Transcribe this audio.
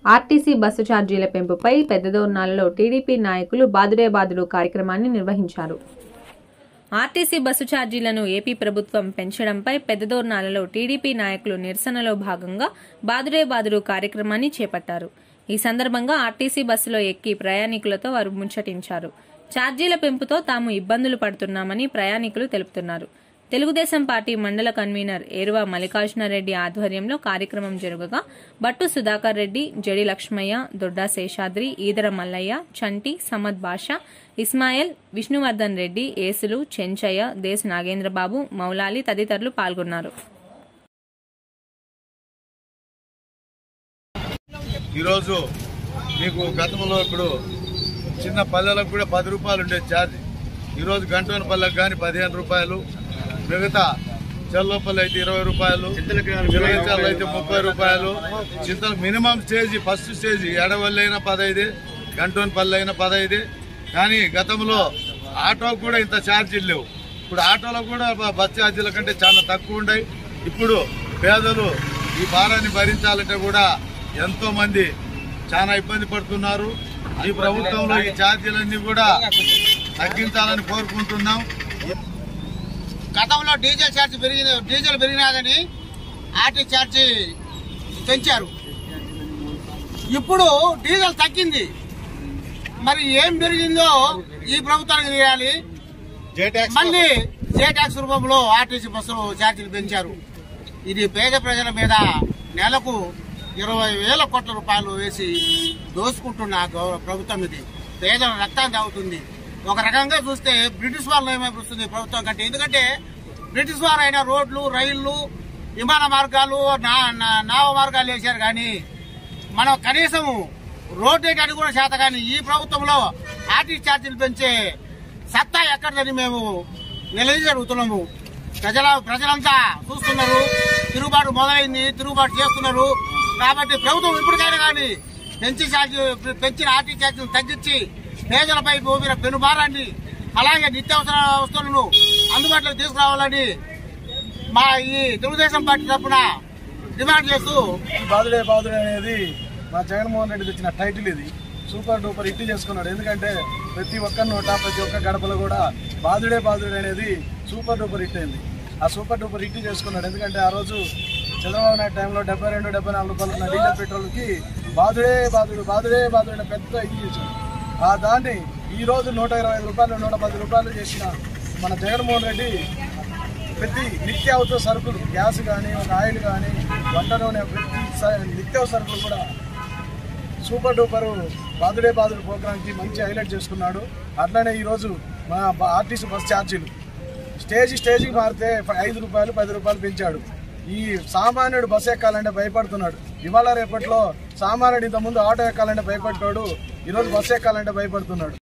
RTC bus ఛార్జీల పెంపుపై పెద్దదోర్నాలలో TDP నాయకులు బాదుడే బాదుడు కార్యక్రమాన్ని నిర్వహించారు ఆర్టీసీ బస్సు ఛార్జీలను ఏపీ ప్రభుత్వం పెంచడంపై పెద్దదోర్నాలలో టీడీపీ నాయకులు నిరసనలో భాగంగా బాదుడే బాదుడు కార్యక్రమాన్ని చేపట్టారు ఈ సందర్భంగా ఆర్టీసీ బస్సులో ఎక్కి ప్రయాణికులతో వారు ముచ్చటించారు ఛార్జీల పెంపుతో తాము ఇబ్బందులు పడుతున్నామని ప్రయాణికులు తెలుపుతున్నారు తెలుగుదేశం పార్టీ మండల కన్వీనర్ ఏరువా మల్లికార్జునరెడ్డి ఆధ్వర్యంలో కార్యక్రమం జరగగా బట్టు సుధాకర్ రెడ్డి జడి లక్ష్మయ్య దొడ్డా శేషాద్రి ఈదర మల్లయ్య చంటి సమద్ బాషా ఇస్మాయిల్ విష్ణువర్ధన్ రెడ్డి ఏసులు చెంచయ్య దేశ్ నాగేంద్రబాబు మౌలాలి తదితరులు పాల్గొన్నారు ఈరోజు మీకు గతంలో ఇప్పుడు చిన్న పల్లెలకు కూడా పది రూపాయలు ఉండే ఛార్జ్ ఈరోజు గంటోన పల్లెకు కానీ పదిహేను రూపాయలు మిగతా చెల్లోపల్లి అయితే ఇరవై రూపాయలు చిలగచర్లు అయితే ముప్పై రూపాయలు చింతలు minimum stage first stage Edavalli అయినా పదైదు గంటోన పల్లె అయినా పదైదు కానీ గతంలో ఆటో కూడా ఇంత ఛార్జీలు లేవు ఇప్పుడు ఆటోలో కూడా బ- బస్ ఛార్జీల కంటే చాలా తక్కువ ఉన్నాయి ఇప్పుడు పేదలు ఈ భారాన్ని భరించాలంటే కూడా ఎంతో మంది చాలా ఇబ్బంది పడుతున్నారు ఈ ప్రభుత్వంలో ఈ ఛార్జీలన్నీ కూడా తగ్గించాలని కోరుకుంటున్నాం గతంలో డీజిల్ ఛార్జ్ పెరిగింది డీజిల్ పెరిగినాదని ఆర్టీ ఛార్జ్ పెంచారు ఇప్పుడు డీజిల్ తగ్గింది మరి ఏం పెరిగిందో ఈ ప్రభుత్వానికి తెలియాలి మళ్ళీ జే ట్యాక్స్ రూపంలో ఆర్టీసీ బస్సులు ఛార్జీలు పెంచారు ఇది పేద ప్రజల మీద నెలకు ఇరవై వేల కోట్ల రూపాయలు వేసి దోసుకుంటున్న గౌరవ ప్రభుత్వం ఇది పేదల రక్తాన్ని తాగుతుంది ఒక రకంగా చూస్తే బ్రిటిష్ వాళ్ళు ఏమైపోతుంది ప్రభుత్వం కంటే ఎందుకంటే బ్రిటిష్ వారు అయిన రోడ్లు రైళ్లు విమాన మార్గాలు నా- నా- నావ మార్గాలు వేశారు కానీ మనం కనీసం రోడ్ వేయడానికి కూడా చేత కానీ ఈ ప్రభుత్వంలో ఆర్టీ ఛార్జీలు పెంచే సత్తా ఎక్కడదని మేము నిలదీసి అడుగుతున్నాము ప్రజల ప్రజలంతా చూస్తున్నారు తిరుగుబాటు మొదలైంది తిరుగుబాటు చేస్తున్నారు కాబట్టి ప్రభుత్వం ఇప్పటికైనా కానీ పెంచి ఛార్జీ పెంచిన ఆర్టీ ఛార్జీలు తగ్గించి పేదలపై మోపిన పెనుభారాన్ని అలాగే నిత్యావసర వస్తువులను అందుబాటులోకి తీసుకురావాలని మా ఈ తెలుగుదేశం పార్టీ తరఫున డిమాండ్ చేస్తూ బాదుడే బాదుడే అనేది మా జగన్మోహన్ రెడ్డి తెచ్చిన టైటిల్ ఇది సూపర్ డూపర్ హిట్ చేసుకున్నాడు ఎందుకంటే ప్రతి ఒక్క నోట ప్రతి ఒక్క గడపలో కూడా బాదుడే బాదుడే అనేది సూపర్ డూపర్ హిట్ అయింది ఆ సూపర్ డూపర్ హిట్ చేసుకున్నాడు ఎందుకంటే ఆ రోజు చంద్రబాబు నాయుడు టైంలో డెబ్బై రెండు డెబ్బై నాలుగు రూపాయలు ఉన్న డీజిల్ పెట్రోల్కి బాదుడే బాదుడు బాదుడే బాదుడే అనే పెద్ద ఇది చేశాడు ఆ దాన్ని ఈ రోజు నూట ఇరవై ఐదు రూపాయలు నూట పది రూపాయలు చేసిన మన జగన్మోహన్ రెడ్డి ప్రతి నిత్యావసర సరుకులు గ్యాస్ కానీ ఒక ఆయిల్ కానీ వంట నూనె ప్రతి స- నిత్యావసర సరుకులు కూడా సూపర్ డూపర్ బాదుడే బాదుడు ప్రోగ్రామ్కి మంచి హైలైట్ చేసుకున్నాడు అట్లనే ఈరోజు మన బ- ఆర్టీసీ బస్ ఛార్జీలు స్టేజ్ స్టేజ్కి మారితే ఫ- ఐదు రూపాయలు పది రూపాయలు పెంచాడు ఈ సామాన్యుడు బస్సు ఎక్కాలంటే భయపడుతున్నాడు ఇవాళ రేపట్లో సామాన్యుడు ఇంతకుముందు ఆటో ఎక్కాలంటే భయపడ్డాడు ఈరోజు బస్సు ఎక్కాలంటే భయపడుతున్నాడు